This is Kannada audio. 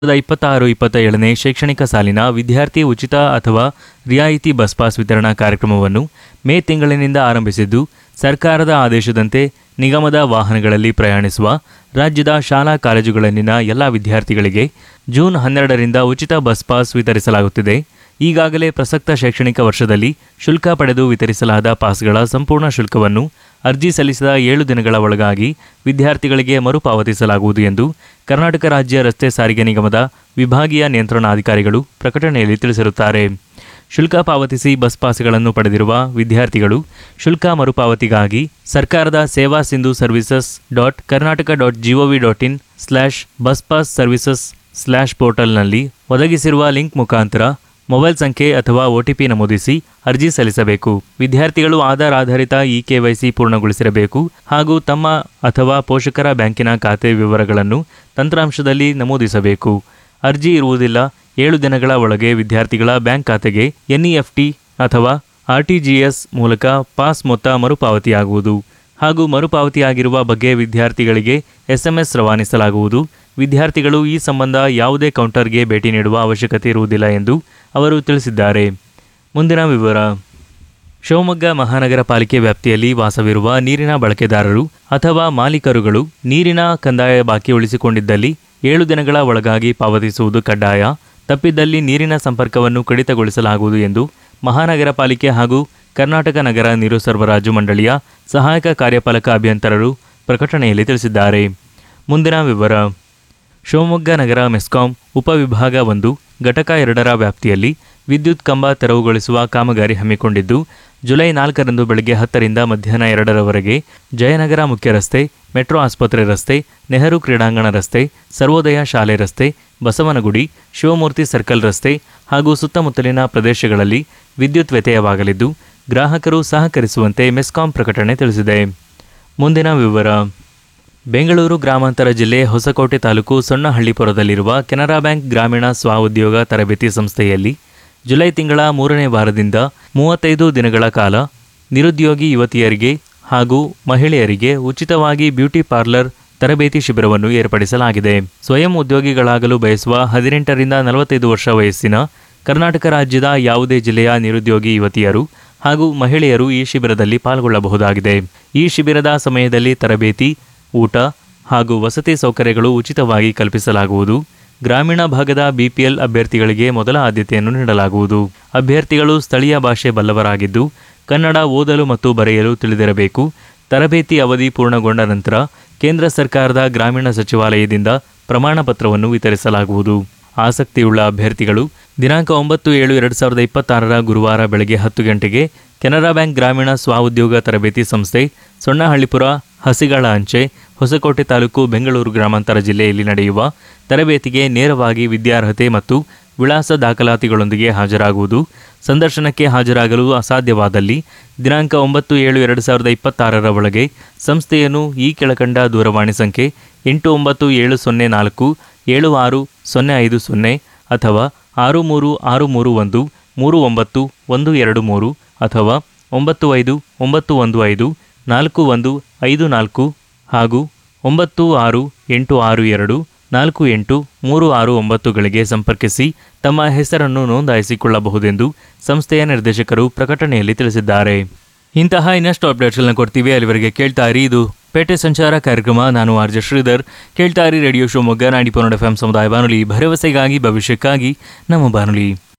ಸಾವಿರದ ಇಪ್ಪತ್ತಾರು ಇಪ್ಪತ್ತ ಏಳನೇ ಶೈಕ್ಷಣಿಕ ಸಾಲಿನ ವಿದ್ಯಾರ್ಥಿ ಉಚಿತ ಅಥವಾ ರಿಯಾಯಿತಿ ಬಸ್ ಪಾಸ್ ವಿತರಣಾ ಕಾರ್ಯಕ್ರಮವನ್ನು ಮೇ ತಿಂಗಳಿನಿಂದ ಆರಂಭಿಸಿದ್ದು ಸರ್ಕಾರದ ಆದೇಶದಂತೆ ನಿಗಮದ ವಾಹನಗಳಲ್ಲಿ ಪ್ರಯಾಣಿಸುವ ರಾಜ್ಯದ ಶಾಲಾ ಕಾಲೇಜುಗಳಲ್ಲಿನ ಎಲ್ಲ ವಿದ್ಯಾರ್ಥಿಗಳಿಗೆ ಜೂನ್ ಹನ್ನೆರಡರಿಂದ ಉಚಿತ ಬಸ್ ಪಾಸ್ ವಿತರಿಸಲಾಗುತ್ತಿದೆ ಈಗಾಗಲೇ ಪ್ರಸಕ್ತ ಶೈಕ್ಷಣಿಕ ವರ್ಷದಲ್ಲಿ ಶುಲ್ಕ ಪಡೆದು ವಿತರಿಸಲಾದ ಪಾಸ್ಗಳ ಸಂಪೂರ್ಣ ಶುಲ್ಕವನ್ನು ಅರ್ಜಿ ಸಲ್ಲಿಸಿದ ಏಳು ದಿನಗಳ ಒಳಗಾಗಿ ವಿದ್ಯಾರ್ಥಿಗಳಿಗೆ ಮರುಪಾವತಿಸಲಾಗುವುದು ಎಂದು ಕರ್ನಾಟಕ ರಾಜ್ಯ ರಸ್ತೆ ಸಾರಿಗೆ ನಿಗಮದ ವಿಭಾಗೀಯ ನಿಯಂತ್ರಣಾಧಿಕಾರಿಗಳು ಪ್ರಕಟಣೆಯಲ್ಲಿ ತಿಳಿಸಿರುತ್ತಾರೆ ಶುಲ್ಕ ಪಾವತಿಸಿ ಬಸ್ ಪಾಸ್ಗಳನ್ನು ಪಡೆದಿರುವ ವಿದ್ಯಾರ್ಥಿಗಳು ಶುಲ್ಕ ಮರುಪಾವತಿಗಾಗಿ ಸರ್ಕಾರದ Seva Sindhu services dot Karnataka dot GOV dot in slash bus pass services slash ಪೋರ್ಟಲ್ನಲ್ಲಿ ಒದಗಿಸಿರುವ ಲಿಂಕ್ ಮುಖಾಂತರ ಮೊಬೈಲ್ ಸಂಖ್ಯೆ ಅಥವಾ ಒಟಿಪಿ ನಮೂದಿಸಿ ಅರ್ಜಿ ಸಲ್ಲಿಸಬೇಕು ವಿದ್ಯಾರ್ಥಿಗಳು ಆಧಾರ್ ಆಧಾರಿತ ಇ ಕೆವೈಸಿ ಪೂರ್ಣಗೊಳಿಸಿರಬೇಕು ಹಾಗೂ ತಮ್ಮ ಅಥವಾ ಪೋಷಕರ ಬ್ಯಾಂಕಿನ ಖಾತೆ ವಿವರಗಳನ್ನು ತಂತ್ರಾಂಶದಲ್ಲಿ ನಮೂದಿಸಬೇಕು ಅರ್ಜಿ ಇರುವುದಿಲ್ಲ ಏಳು ದಿನಗಳ ಒಳಗೆ ವಿದ್ಯಾರ್ಥಿಗಳ ಬ್ಯಾಂಕ್ ಖಾತೆಗೆ ಎನ್ಇಎಫ್ಟಿ ಅಥವಾ ಆರ್ಟಿಜಿಎಸ್ ಮೂಲಕ ಪಾಸ್ ಮೊತ್ತ ಮರುಪಾವತಿಯಾಗುವುದು ಹಾಗೂ ಮರುಪಾವತಿಯಾಗಿರುವ ಬಗ್ಗೆ ವಿದ್ಯಾರ್ಥಿಗಳಿಗೆ ಎಸ್ಎಂಎಸ್ ರವಾನಿಸಲಾಗುವುದು ವಿದ್ಯಾರ್ಥಿಗಳು ಈ ಸಂಬಂಧ ಯಾವುದೇ ಕೌಂಟರ್ಗೆ ಭೇಟಿ ನೀಡುವ ಅವಶ್ಯಕತೆ ಇರುವುದಿಲ್ಲ ಎಂದು ಅವರು ತಿಳಿಸಿದ್ದಾರೆ ಮುಂದಿನ ವಿವರ ಶಿವಮೊಗ್ಗ ಮಹಾನಗರ ಪಾಲಿಕೆ ವ್ಯಾಪ್ತಿಯಲ್ಲಿ ವಾಸವಿರುವ ನೀರಿನ ಬಳಕೆದಾರರು ಅಥವಾ ಮಾಲೀಕರುಗಳು ನೀರಿನ ಕಂದಾಯ ಬಾಕಿ ಉಳಿಸಿಕೊಂಡಿದ್ದಲ್ಲಿ ಏಳು ದಿನಗಳ ಒಳಗಾಗಿ ಪಾವತಿಸುವುದು ಕಡ್ಡಾಯ ತಪ್ಪಿದ್ದಲ್ಲಿ ನೀರಿನ ಸಂಪರ್ಕವನ್ನು ಕಡಿತಗೊಳಿಸಲಾಗುವುದು ಎಂದು ಮಹಾನಗರ ಪಾಲಿಕೆ ಹಾಗೂ ಕರ್ನಾಟಕ ನಗರ ನೀರು ಸರಬರಾಜು ಮಂಡಳಿಯ ಸಹಾಯಕ ಕಾರ್ಯಪಾಲಕ ಅಭಿಯಂತರರು ಪ್ರಕಟಣೆಯಲ್ಲಿ ತಿಳಿಸಿದ್ದಾರೆ ಮುಂದಿನ ವಿವರ ಶಿವಮೊಗ್ಗ ನಗರ ಮೆಸ್ಕಾಂ ಉಪವಿಭಾಗ ಒಂದು ಘಟಕ ಎರಡರ ವ್ಯಾಪ್ತಿಯಲ್ಲಿ ವಿದ್ಯುತ್ ಕಂಬ ತೆರವುಗೊಳಿಸುವ ಕಾಮಗಾರಿ ಹಮ್ಮಿಕೊಂಡಿದ್ದು ಜುಲೈ ನಾಲ್ಕರಂದು ಬೆಳಗ್ಗೆ ಹತ್ತರಿಂದ ಮಧ್ಯಾಹ್ನ ಎರಡರವರೆಗೆ ಜಯನಗರ ಮುಖ್ಯ ರಸ್ತೆ ಮೆಟ್ರೋ ಆಸ್ಪತ್ರೆ ರಸ್ತೆ ನೆಹರು ಕ್ರೀಡಾಂಗಣ ರಸ್ತೆ ಸರ್ವೋದಯ ಶಾಲೆ ರಸ್ತೆ ಬಸವನಗುಡಿ ಶಿವಮೂರ್ತಿ ಸರ್ಕಲ್ ರಸ್ತೆ ಹಾಗೂ ಸುತ್ತಮುತ್ತಲಿನ ಪ್ರದೇಶಗಳಲ್ಲಿ ವಿದ್ಯುತ್ ವ್ಯತ್ಯಯವಾಗಲಿದ್ದು ಗ್ರಾಹಕರು ಸಹಕರಿಸುವಂತೆ ಮೆಸ್ಕಾಂ ಪ್ರಕಟಣೆ ತಿಳಿಸಿದೆ ಮುಂದಿನ ವಿವರ ಬೆಂಗಳೂರು ಗ್ರಾಮಾಂತರ ಜಿಲ್ಲೆ ಹೊಸಕೋಟೆ ತಾಲೂಕು ಸೊಣ್ಣಹಳ್ಳಿಪುರದಲ್ಲಿರುವ ಕೆನರಾ ಬ್ಯಾಂಕ್ ಗ್ರಾಮೀಣ ಸ್ವಉದ್ಯೋಗ ತರಬೇತಿ ಸಂಸ್ಥೆಯಲ್ಲಿ ಜುಲೈ ತಿಂಗಳ ಮೂರನೇ ವಾರದಿಂದ ಮೂವತ್ತೈದು ದಿನಗಳ ಕಾಲ ನಿರುದ್ಯೋಗಿ ಯುವತಿಯರಿಗೆ ಹಾಗೂ ಮಹಿಳೆಯರಿಗೆ ಉಚಿತವಾಗಿ ಬ್ಯೂಟಿ ಪಾರ್ಲರ್ ತರಬೇತಿ ಶಿಬಿರವನ್ನು ಏರ್ಪಡಿಸಲಾಗಿದೆ ಸ್ವಯಂ ಉದ್ಯೋಗಿಗಳಾಗಲು ಬಯಸುವ ಹದಿನೆಂಟರಿಂದ ನಲವತ್ತೈದು ವರ್ಷ ವಯಸ್ಸಿನ ಕರ್ನಾಟಕ ರಾಜ್ಯದ ಯಾವುದೇ ಜಿಲ್ಲೆಯ ನಿರುದ್ಯೋಗಿ ಯುವತಿಯರು ಹಾಗೂ ಮಹಿಳೆಯರು ಈ ಶಿಬಿರದಲ್ಲಿ ಪಾಲ್ಗೊಳ್ಳಬಹುದಾಗಿದೆ ಈ ಶಿಬಿರದ ಸಮಯದಲ್ಲಿ ತರಬೇತಿ ಊಟ ಹಾಗೂ ವಸತಿ ಸೌಕರ್ಯಗಳು ಉಚಿತವಾಗಿ ಕಲ್ಪಿಸಲಾಗುವುದು ಗ್ರಾಮೀಣ ಭಾಗದ ಬಿಪಿಎಲ್ ಅಭ್ಯರ್ಥಿಗಳಿಗೆ ಮೊದಲ ಆದ್ಯತೆಯನ್ನು ನೀಡಲಾಗುವುದು ಅಭ್ಯರ್ಥಿಗಳು ಸ್ಥಳೀಯ ಭಾಷೆ ಬಲ್ಲವರಾಗಿದ್ದು ಕನ್ನಡ ಓದಲು ಮತ್ತು ಬರೆಯಲು ತಿಳಿದಿರಬೇಕು ತರಬೇತಿ ಅವಧಿ ಪೂರ್ಣಗೊಂಡ ನಂತರ ಕೇಂದ್ರ ಸರ್ಕಾರದ ಗ್ರಾಮೀಣ ಸಚಿವಾಲಯದಿಂದ ಪ್ರಮಾಣ ಪತ್ರವನ್ನು ವಿತರಿಸಲಾಗುವುದು ಆಸಕ್ತಿಯುಳ್ಳ ಅಭ್ಯರ್ಥಿಗಳು ದಿನಾಂಕ ಒಂಬತ್ತು ಏಳು ಎರಡು ಸಾವಿರದ ಇಪ್ಪತ್ತಾರರ ಗುರುವಾರ ಬೆಳಗ್ಗೆ ಹತ್ತು ಗಂಟೆಗೆ ಕೆನರಾ ಬ್ಯಾಂಕ್ ಗ್ರಾಮೀಣ ಸ್ವಉದ್ಯೋಗ ತರಬೇತಿ ಸಂಸ್ಥೆ ಸೊಣ್ಣಹಳ್ಳಿಪುರ ಹಸಿಗಳ ಅಂಚೆ ಹೊಸಕೋಟೆ ತಾಲೂಕು ಬೆಂಗಳೂರು ಗ್ರಾಮಾಂತರ ಜಿಲ್ಲೆಯಲ್ಲಿ ನಡೆಯುವ ತರಬೇತಿಗೆ ನೇರವಾಗಿ ವಿದ್ಯಾರ್ಹತೆ ಮತ್ತು ವಿಳಾಸ ದಾಖಲಾತಿಗಳೊಂದಿಗೆ ಹಾಜರಾಗುವುದು ಸಂದರ್ಶನಕ್ಕೆ ಹಾಜರಾಗಲು ಅಸಾಧ್ಯವಾದಲ್ಲಿ ದಿನಾಂಕ ಒಂಬತ್ತು ಏಳು ಎರಡು ಸಾವಿರದ ಇಪ್ಪತ್ತಾರರ ಒಳಗೆ ಸಂಸ್ಥೆಯನ್ನು ಈ ಕೆಳಕಂಡ ದೂರವಾಣಿ ಸಂಖ್ಯೆ ಎಂಟು ಒಂಬತ್ತು ಏಳು ಸೊನ್ನೆ ನಾಲ್ಕು ಏಳು ಆರು ಸೊನ್ನೆ ಐದು ಸೊನ್ನೆ ಅಥವಾ ಆರು ಮೂರು ಆರು ಮೂರು ಒಂದು ಮೂರು ಒಂಬತ್ತು ಒಂದು ಎರಡು ಮೂರು ಅಥವಾ ಒಂಬತ್ತು ಐದು ಒಂಬತ್ತು ಒಂದು ಐದು ನಾಲ್ಕು ಒಂದು ಐದು ನಾಲ್ಕು ಹಾಗೂ ಒಂಬತ್ತು ಆರು ಎಂಟು ಆರು ಎರಡು ನಾಲ್ಕು ಎಂಟು ಮೂರು ಆರು ಒಂಬತ್ತುಗಳಿಗೆ ಸಂಪರ್ಕಿಸಿ ತಮ್ಮ ಹೆಸರನ್ನು ನೋಂದಾಯಿಸಿಕೊಳ್ಳಬಹುದೆಂದು ಸಂಸ್ಥೆಯ ನಿರ್ದೇಶಕರು ಪ್ರಕಟಣೆಯಲ್ಲಿ ತಿಳಿಸಿದ್ದಾರೆ ಇಂತಹ ಇನ್ನಷ್ಟು ಅಪ್ಡೇಟ್ಸ್ಗಳನ್ನ ಕೊಡ್ತೀವಿ ಅಲ್ಲಿವರೆಗೆ ಕೇಳ್ತಾ ಇರಿ ಇದು ಪೇಟೆ ಸಂಚಾರ ಕಾರ್ಯಕ್ರಮ ನಾನು ಆರ್ ಜೆ ಶ್ರೀಧರ್ ಕೇಳ್ತಾ ಇರಿ ರೇಡಿಯೋ ಶಿವಮೊಗ್ಗ ನಾಡಿ ಪನ್ನಡ ಎಫ್ ಸಮುದಾಯ ಬಾನುಲಿ ಭರವಸೆಗಾಗಿ ಭವಿಷ್ಯಕ್ಕಾಗಿ ನಮ್ಮ ಬಾನುಲಿ